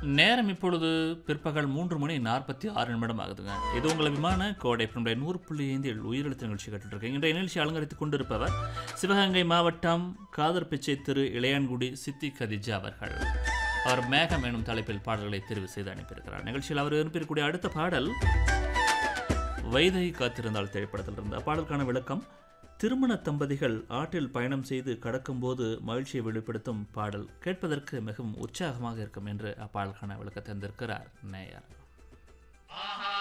நேரம் இப்பொழுது பிற்பகல் மூன்று மணி நாற்பத்தி ஆறு நிமிடம் ஆகுதுங்க இது உங்கள் விமான கோடை நம்முடைய நூறு புள்ளி ஐந்தில் உயிரெழுத்து நிகழ்ச்சி கேட்டுட்ருக்கேன் இன்றைய நிகழ்ச்சி அலங்கரித்துக் கொண்டிருப்பவர் சிவகங்கை மாவட்டம் காதர் பிச்சை திரு இளையான்குடி சித்தி கதிஜா அவர்கள் அவர் மேகம் எனும் தலைப்பில் பாடல்களை தெரிவு செய்து அனுப்பியிருக்கிறார் நிகழ்ச்சியில் அவர் அனுப்பியிருக்கக்கூடிய அடுத்த பாடல் வைதை காத்திருந்தால் திரைப்படத்தில் இருந்த பாடலுக்கான விளக்கம் திருமண தம்பதிகள் ஆற்றில் பயணம் செய்து கடக்கும்போது மகிழ்ச்சியை வெளிப்படுத்தும் பாடல் கேட்பதற்கு மிகவும் உற்சாகமாக இருக்கும் என்று அப்பாடலுக்கான விளக்கத்தை தந்திருக்கிறார் நேயர் ஆஹா